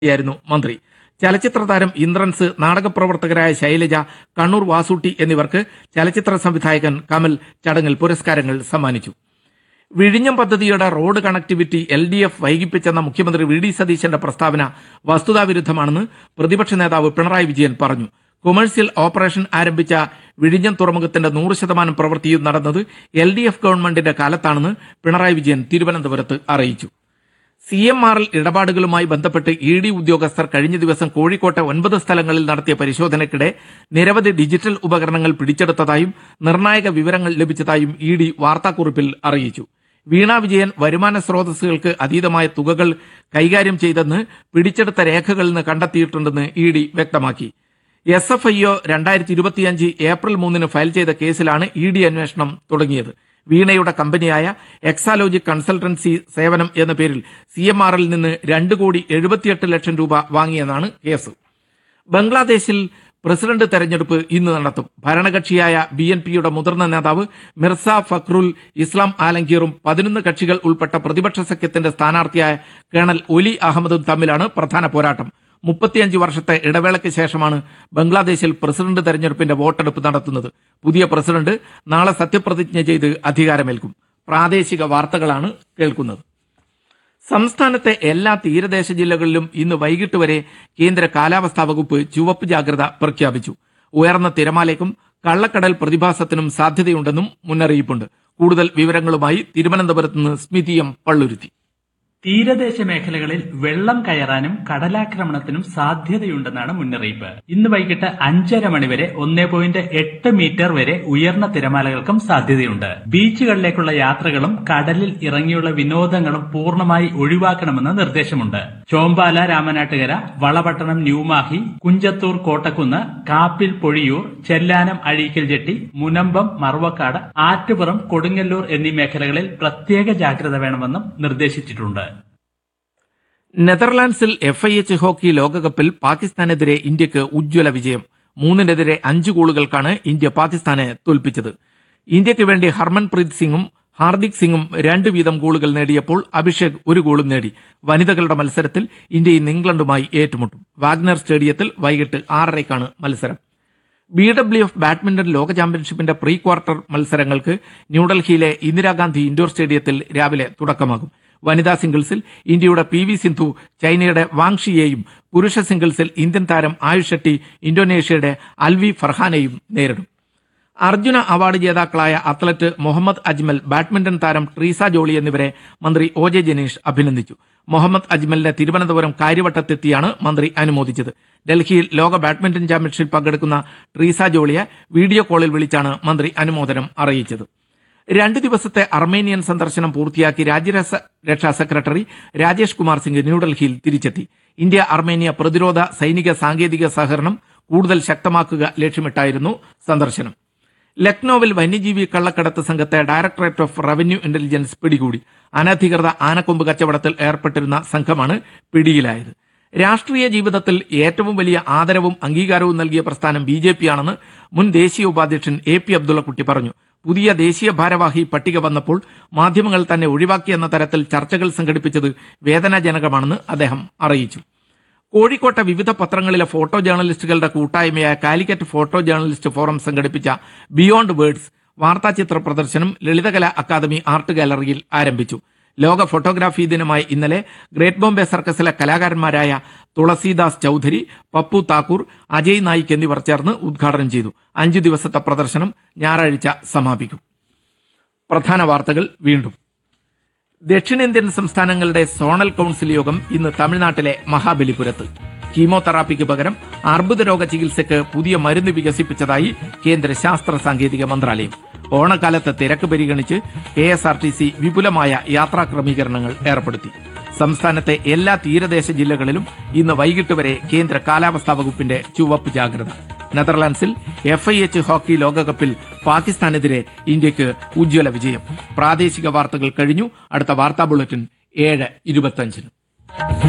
യായിരുന്നു മന്ത്രി ചലച്ചിത്ര താരം ഇന്ദ്രൻസ് നാടകപ്രവർത്തകരായ ശൈലജ കണ്ണൂർ വാസൂട്ടി എന്നിവർക്ക് ചലച്ചിത്ര സംവിധായകൻ കമൽ ചടങ്ങിൽ പുരസ്കാരങ്ങൾ സമ്മാനിച്ചു വിഴിഞ്ഞം പദ്ധതിയുടെ road connectivity L D F വൈകിപ്പിച്ചെന്ന മുഖ്യമന്ത്രി വി ഡി സതീശന്റെ പ്രസ്താവന വസ്തുതാവിരുദ്ധമാണെന്ന് പ്രതിപക്ഷ നേതാവ് പിണറായി വിജയൻ പറഞ്ഞു കൊമേഴ്സ്യൽ ഓപ്പറേഷൻ ആരംഭിച്ച വിഴിഞ്ഞം തുറമുഖത്തിന്റെ നൂറ് ശതമാനം പ്രവൃത്തിയും നടന്നത് എൽ ഡി എഫ് ഗവൺമെന്റിന്റെ കാലത്താണെന്ന് പിണറായി വിജയൻ തിരുവനന്തപുരത്ത് അറിയിച്ചു സി എം ആർ എൽ ഇടപാടുകളുമായി ബന്ധപ്പെട്ട് ഇ ഡി ഉദ്യോഗസ്ഥർ കഴിഞ്ഞ ദിവസം കോഴിക്കോട്ടെ ഒൻപത് സ്ഥലങ്ങളിൽ നടത്തിയ പരിശോധനയ്ക്കിടെ നിരവധി ഡിജിറ്റൽ ഉപകരണങ്ങൾ പിടിച്ചെടുത്തതായും നിർണായക വിവരങ്ങൾ ലഭിച്ചതായും ഇ ഡി വാർത്താക്കുറിപ്പിൽ അറിയിച്ചു വീണ വിജയൻ വരുമാന സ്രോതസ്സുകൾക്ക് അതീതമായ തുകകൾ കൈകാര്യം ചെയ്തെന്ന് പിടിച്ചെടുത്ത രേഖകളിൽ നിന്ന് കണ്ടെത്തിയിട്ടുണ്ടെന്ന് ഇ ഡി വ്യക്തമാക്കി എസ് എഫ് ഐ ഒ രണ്ടായിരത്തി ഇരുപത്തിയഞ്ച് ഏപ്രിൽ മൂന്നിന് ഫയൽ ചെയ്ത കേസിലാണ് ഇ ഡി അന്വേഷണം തുടങ്ങിയത് വീണയുടെ കമ്പനിയായ എക്സാലോജിക് കൺസൾട്ടൻസി സേവനം എന്ന പേരിൽ സി എം ആറിൽ നിന്ന് രണ്ട് കോടി എഴുപത്തിയെട്ട് ലക്ഷം രൂപ വാങ്ങിയെന്നാണ് കേസ് ബംഗ്ലാദേശിൽ പ്രസിഡന്റ് തെരഞ്ഞെടുപ്പ് ഇന്ന് നടത്തും ഭരണകക്ഷിയായ ബി എൻ പിയുടെ മുതിർന്ന നേതാവ് മിർസ ഫക്രുൽ ഇസ്ലാം ആലംഗീറും പതിനൊന്ന് കക്ഷികൾ ഉൾപ്പെട്ട പ്രതിപക്ഷ സഖ്യത്തിന്റെ സ്ഥാനാർത്ഥിയായ കേണൽ ഒലി അഹമ്മദും തമ്മിലാണ് പ്രധാന പോരാട്ടം മുപ്പത്തിയഞ്ച് വർഷത്തെ ഇടവേളയ്ക്ക് ശേഷമാണ് ബംഗ്ലാദേശിൽ പ്രസിഡന്റ് തെരഞ്ഞെടുപ്പിന്റെ വോട്ടെടുപ്പ് നടത്തുന്നത് പുതിയ പ്രസിഡന്റ് നാളെ സത്യപ്രതിജ്ഞ ചെയ്ത് അധികാരമേൽക്കും പ്രാദേശിക വാർത്തകളാണ് കേൾക്കുന്നത് സംസ്ഥാനത്തെ എല്ലാ തീരദേശ ജില്ലകളിലും ഇന്ന് വൈകിട്ട് വരെ കേന്ദ്ര കാലാവസ്ഥാ വകുപ്പ് ചുവപ്പ് ജാഗ്രത പ്രഖ്യാപിച്ചു ഉയർന്ന തിരമാലയ്ക്കും കള്ളക്കടൽ പ്രതിഭാസത്തിനും സാധ്യതയുണ്ടെന്നും മുന്നറിയിപ്പുണ്ട് കൂടുതൽ വിവരങ്ങളുമായി തിരുവനന്തപുരത്ത് നിന്ന് സ്മിതി എം പള്ളുരുത്തി തീരദേശ മേഖലകളിൽ വെള്ളം കയറാനും കടലാക്രമണത്തിനും സാധ്യതയുണ്ടെന്നാണ് മുന്നറിയിപ്പ് ഇന്ന് വൈകിട്ട് അഞ്ചര മണിവരെ ഒന്നേ പോയിന്റ് എട്ട് മീറ്റർ വരെ ഉയർന്ന തിരമാലകൾക്കും സാധ്യതയുണ്ട് ബീച്ചുകളിലേക്കുള്ള യാത്രകളും കടലിൽ ഇറങ്ങിയുള്ള വിനോദങ്ങളും പൂർണ്ണമായി ഒഴിവാക്കണമെന്ന് നിർദ്ദേശമുണ്ട് ചോമ്പാല രാമനാട്ടുകര വളപട്ടണം ന്യൂമാഹി കുഞ്ചത്തൂർ കോട്ടക്കുന്ന് കാപ്പിൽ പൊഴിയൂർ ചെല്ലാനം അഴീക്കൽ ജെട്ടി മുനമ്പം മറുവക്കാട് ആറ്റുപുറം കൊടുങ്ങല്ലൂർ എന്നീ മേഖലകളിൽ പ്രത്യേക ജാഗ്രത വേണമെന്നും നിർദ്ദേശിച്ചിട്ടുണ്ട് നെതർലാൻഡ്സിൽ എഫ് ഐ എച്ച് ഹോക്കി ലോകകപ്പിൽ പാകിസ്ഥാനെതിരെ ഇന്ത്യക്ക് ഉജ്ജ്വല വിജയം മൂന്നിനെതിരെ അഞ്ച് ഗോളുകൾക്കാണ് ഇന്ത്യ പാകിസ്ഥാനെ തോൽപ്പിച്ചത് ഇന്ത്യക്ക് വേണ്ടി ഹർമൻപ്രീത് സിംഗും ഹാർദിക് സിംഗും രണ്ട് വീതം ഗോളുകൾ നേടിയപ്പോൾ അഭിഷേക് ഒരു ഗോളും നേടി വനിതകളുടെ മത്സരത്തിൽ ഇന്ത്യ ഇന്ന് ഇംഗ്ലണ്ടുമായി ഏറ്റുമുട്ടും വാഗ്നർ സ്റ്റേഡിയത്തിൽ വൈകിട്ട് ആറരയ്ക്കാണ് മത്സരം ബി ഡബ്ല്യു എഫ് ബാഡ്മിന്റൺ ലോക ചാമ്പ്യൻഷിപ്പിന്റെ പ്രീ ക്വാർട്ടർ മത്സരങ്ങൾക്ക് ന്യൂഡൽഹിയിലെ ഇന്ദിരാഗാന്ധി ഇൻഡോർ സ്റ്റേഡിയത്തിൽ രാവിലെ തുടക്കമാകും വനിതാ സിംഗിൾസിൽ ഇന്ത്യയുടെ പി വി സിന്ധു ചൈനയുടെ വാങ് ഷിയെയും പുരുഷ സിംഗിൾസിൽ ഇന്ത്യൻ താരം ആയുഷ് ഷെട്ടി ഇന്തോനേഷ്യയുടെ അൽവി ഫർഹാനെയും നേരിടും അർജുന അവാർഡ് ജേതാക്കളായ അത്ലറ്റ് മുഹമ്മദ് അജ്മൽ ബാഡ്മിന്റൺ താരം ട്രീസ ജോളി എന്നിവരെ മന്ത്രി ഒ ജെ ജനീഷ് അഭിനന്ദിച്ചു മുഹമ്മദ് അജ്മലിനെ തിരുവനന്തപുരം കാര്യവട്ടത്തെത്തിയാണ് മന്ത്രി അനുമോദിച്ചത് ഡൽഹിയിൽ ലോക ബാഡ്മിന്റൺ ചാമ്പ്യൻഷിപ്പിൽ പങ്കെടുക്കുന്ന ട്രീസ ജോളിയെ വീഡിയോ കോളിൽ വിളിച്ചാണ് മന്ത്രി അനുമോദനം അറിയിച്ചത് രണ്ട് ദിവസത്തെ അർമേനിയൻ സന്ദർശനം പൂർത്തിയാക്കി രാജ്യരക്ഷാ സെക്രട്ടറി രാജേഷ് കുമാർ സിംഗ് ന്യൂഡൽഹിയിൽ തിരിച്ചെത്തി ഇന്ത്യ അർമേനിയ പ്രതിരോധ സൈനിക സാങ്കേതിക സഹകരണം കൂടുതൽ ശക്തമാക്കുക ലക്ഷ്യമിട്ടായിരുന്നു സന്ദർശനം ലക്നൌവിൽ വന്യജീവി കള്ളക്കടത്ത് സംഘത്തെ ഡയറക്ടറേറ്റ് ഓഫ് റവന്യൂ ഇന്റലിജൻസ് പിടികൂടി അനധികൃത ആനക്കൊമ്പ് കച്ചവടത്തിൽ ഏർപ്പെട്ടിരുന്ന സംഘമാണ് പിടിയിലായത് രാഷ്ട്രീയ ജീവിതത്തിൽ ഏറ്റവും വലിയ ആദരവും അംഗീകാരവും നൽകിയ പ്രസ്ഥാനം ബി ജെ പിയാണെന്ന് മുൻ ദേശീയ ഉപാധ്യക്ഷൻ എ പി അബ്ദുള്ളക്കുട്ടി പറഞ്ഞു പുതിയ ദേശീയ ഭാരവാഹി പട്ടിക വന്നപ്പോൾ മാധ്യമങ്ങൾ തന്നെ ഒഴിവാക്കിയെന്ന തരത്തിൽ ചർച്ചകൾ സംഘടിപ്പിച്ചത് വേദനാജനകമാണെന്ന് അദ്ദേഹം അറിയിച്ചു കോഴിക്കോട്ടെ വിവിധ പത്രങ്ങളിലെ ഫോട്ടോ ജേർണലിസ്റ്റുകളുടെ കൂട്ടായ്മയായ കാലിക്കറ്റ് ഫോട്ടോ ജേർണലിസ്റ്റ് ഫോറം സംഘടിപ്പിച്ച ബിയോണ്ട് വേർഡ്സ് വാർത്താചിത്ര പ്രദർശനം ലളിതകലാ അക്കാദമി ആർട്ട് ഗാലറിയിൽ ആരംഭിച്ചു ലോക ഫോട്ടോഗ്രാഫി ദിനമായ ഇന്നലെ ഗ്രേറ്റ് ബോംബെ സർക്കസിലെ കലാകാരന്മാരായ തുളസീദാസ് ചൌധരി പപ്പു താക്കൂർ അജയ് നായിക് എന്നിവർ ചേർന്ന് ഉദ്ഘാടനം ചെയ്തു അഞ്ചു ദിവസത്തെ പ്രദർശനം ഞായറാഴ്ച സമാപിക്കും പ്രധാന വാർത്തകൾ വീണ്ടും ദക്ഷിണേന്ത്യൻ സംസ്ഥാനങ്ങളുടെ സോണൽ കൌൺസിൽ യോഗം ഇന്ന് തമിഴ്നാട്ടിലെ മഹാബലിപുരത്ത് കീമോതെറാപ്പിക്ക് പകരം അർബുദ രോഗ ചികിത്സയ്ക്ക് പുതിയ മരുന്ന് വികസിപ്പിച്ചതായി കേന്ദ്ര ശാസ്ത്ര സാങ്കേതിക മന്ത്രാലയം ഓണക്കാലത്ത് തിരക്ക് പരിഗണിച്ച് K S R T C വിപുലമായ യാത്രാ ക്രമീകരണങ്ങൾ ഏർപ്പെടുത്തി സംസ്ഥാനത്തെ എല്ലാ തീരദേശ ജില്ലകളിലും ഇന്ന് വൈകിട്ട് വരെ കേന്ദ്ര കാലാവസ്ഥാ വകുപ്പിന്റെ ചുവപ്പ് ജാഗ്രത നെതർലാൻഡ്സിൽ എഫ് ഐ എച്ച് ഹോക്കി ലോകകപ്പിൽ പാകിസ്ഥാനെതിരെ ഇന്ത്യക്ക് ഉജ്ജ്വല വിജയം പ്രാദേശിക വാർത്തകൾ കഴിഞ്ഞു അടുത്ത വാർത്താ ബുള്ളറ്റിൻ ഏഴ് ഇരുപത്തഞ്ചിന്